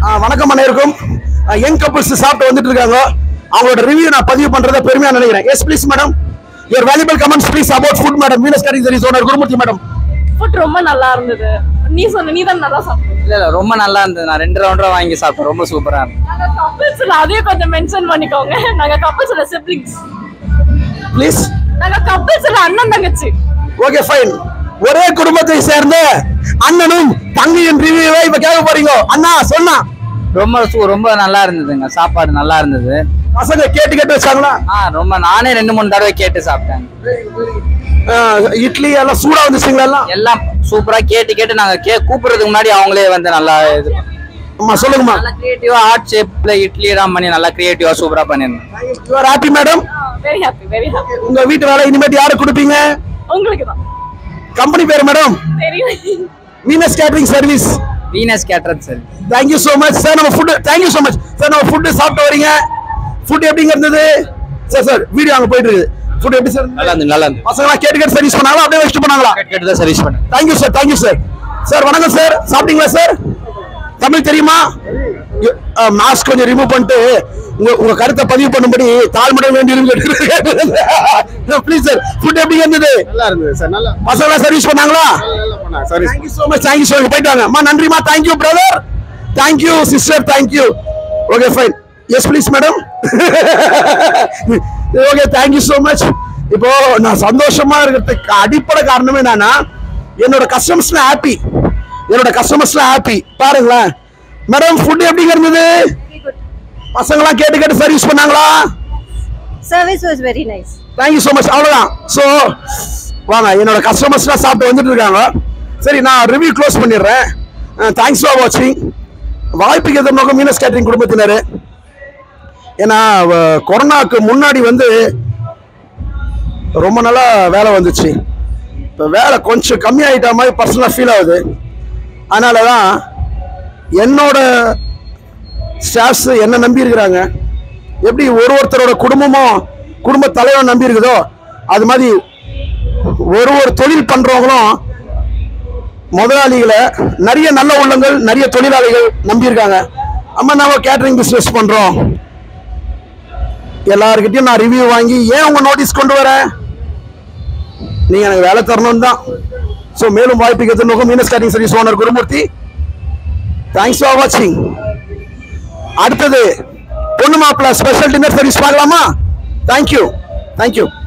வணக்கம் அனைவருக்கும் young couples சாப்பிட்டு வந்துட்டு இருக்காங்க அவங்களோட ரிவ்யூ நான் பதிவு பண்றத பெருமையா நினைக்கிறேன் yes please madam your valuable comments please about food madam Venus கரி சரி ஓனர் குருமூர்த்தி மேடம் ஃபுட் ரொம்ப நல்லா இருந்தது நீ சொன்ன நீ தான் நல்லா சாப்பிட்ட இல்ல இல்ல ரொம்ப நல்லா இருந்தது நான் ரெண்டு ரவுண்ட் ரூபா வாங்கி சாப்பிட்டேன் ரொம்ப சூப்பரா இருந்தது நாங்க கப்பிள்ஸ்ல அதையும் கொஞ்சம் மென்ஷன் பண்ணிக்கோங்க நாங்க கப்பிள்ஸ்ல சிப்ளிங்ஸ் ப்ளீஸ் நாங்க கப்பிள்ஸ்ல அண்ணன் தங்கச்சி ஓகே ஃபைன் ஒரே குடும்பத்தை சேர்ந்த அண்ணனும் தங்கையின் ரிவ்யூவை இப்ப கேட்க போறீங்க அண்ணா சொன்னா ரொம்ப சூ- ரொம்ப நல்லா இருந்ததுங்க சாப்பாடு நல்லா இருந்தது பசங்க கேட்டு கேட்டு வச்சாங்களா ஆ ரொம்ப நானே ரெண்டு மூணு தடவை கேட்டு சாப்பிட்டேன் அஹ், இட்லி எல்லாம் சூடா வந்துச்சுங்களா எல்லாம் எல்லாம் சூப்பரா கேட்டு கேட்டு நாங்க கே கூப்பிடுறதுக்கு முன்னாடி அவங்களே வந்து நல்லா இது அம்மா சொல்லுங்கம்மா நல்லா கிரியேட்டிவா ஹார்ட் ஷேப்ல இட்லி எல்லாம் பண்ணி நல்லா கிரியேட்டிவா சூப்பரா பண்ணிருந்தேன் your happy madam very happy very happy உங்க வீட்டு வேலை இனிமேட்டு யாரு கொடுப்பீங்க உங்களுக்கு தான் கம்பெனி பேர் மேடம் தெரியும் Venus catering service Venus cater sir thank you so much sir நம்ம food thank you so much sir நம்ம ஃபுட்டு சாப்பிட்டு வரீங்க ஃபுட் எப்படிங்க இருந்தது சார் சார் வீடியோ அங்கே போயிட்டு இருக்குது ஃபுட் எப்படி சார் நல்லா இருந்தது நல்லா இருந்தது பசங்களாம் கேட்டு கேட்டு சர்வீஸ் பண்ணாங்களா அப்படியே வச்சுட்டு போனாங்களா கேட்டு கேட்டு தான் சர்வீஸ் பண்ணேன் thank you sir thank you sir sir வணக்கம் சார் சாப்பிட்டீங்களா சார் தமிழ் தெரியுமா மாஸ்க் கொஞ்சம் ரிமூவ் பண்ணிட்டு உங்க உங்க கருத்தை பதிவு பண்ணும்படி தாழ்மடம் வேண்டி ப்ளீஸ் சார் ஃபுட் எப்படி இருந்தது நல்லா இருந்தது சார் நல்லா பசங்களா சர்வீஸ் பண்ணாங்களா நல்லா பண்ணாங்க sorry thank you so much thank you so much போயிட்டு வாங்க அம்மா நன்றிமா thank you brother thank you sister thank you okay fine yes please madam okay thank you so much இப்போ நான் சந்தோஷமா இருக்கிறதுக்கு அடிப்படை காரணமே என்னன்னா என்னோட கஸ்டமர்ஸ்லாம் ஹாப்பி என்னோட கஸ்டமர்ஸ்லாம் ஹாப்பி பாருங்களேன் மேடம் ஃபுட் எப்படிங்க இருந்தது பசங்களாம் கேட்டு கேட்டு சர்வீஸ் பண்ணாங்களா Service was very nice. Thank you so much அவ்வளோதான் ஸோ வாங்க என்னோட கஸ்டமர்ஸ்லாம் சாப்பிட்டு வந்துட்டு இருக்காங்க சரி நான் ரிவ்யூ க்ளோஸ் பண்ணிடுறேன் தேங்க்ஸ் ஃபார் வாட்சிங் வாய்ப்புக்கு எதிர் நோக்கம் மீனஸ் கேட்டரிங் குடும்பத்தினர் ஏன்னா வ- கொரோனாக்கு முன்னாடி வந்து ரொம்ப நல்லா வேலை வந்துச்சு இப்போ வேலை கொஞ்சம் கம்மியாயிட்ட மாதிரி பர்சனலாக ஃபீல் ஆகுது அதனால தான் என்னோட ஸ்டாஃப்ஸ் என்ன நம்பி இருக்கிறாங்க எப்படி ஒரு ஒருத்தரோட குடும்பமும் குடும்ப தலைவன் நம்பி இருக்குதோ அது மாதிரி ஒரு ஒரு தொழில் பண்றவங்களும் முதலாளிகளை நிறைய நல்ல உள்ளங்கள் நிறைய தொழிலாளிகள் நம்பியிருக்காங்க அம்மா நாம கேட்டரிங் பிசினஸ் பண்றோம் எல்லாருக்கிட்டையும் நான் ரிவ்யூ வாங்கி ஏன் உங்க நோட்டீஸ் கொண்டு வரேன் நீங்க எனக்கு வேலை தரணும் தான் ஸோ மேலும் வாய்ப்புக்கு எதிர் நோக்கம் Venus catering service owner Gurumurthy thanks for வாட்சிங் அடுத்தது பொண்ணு மாப்பிள்ள ஸ்பெஷல் டின்னர் சர்வீஸ் பார்க்கலாமா தேங்க்யூ தேங்க்யூ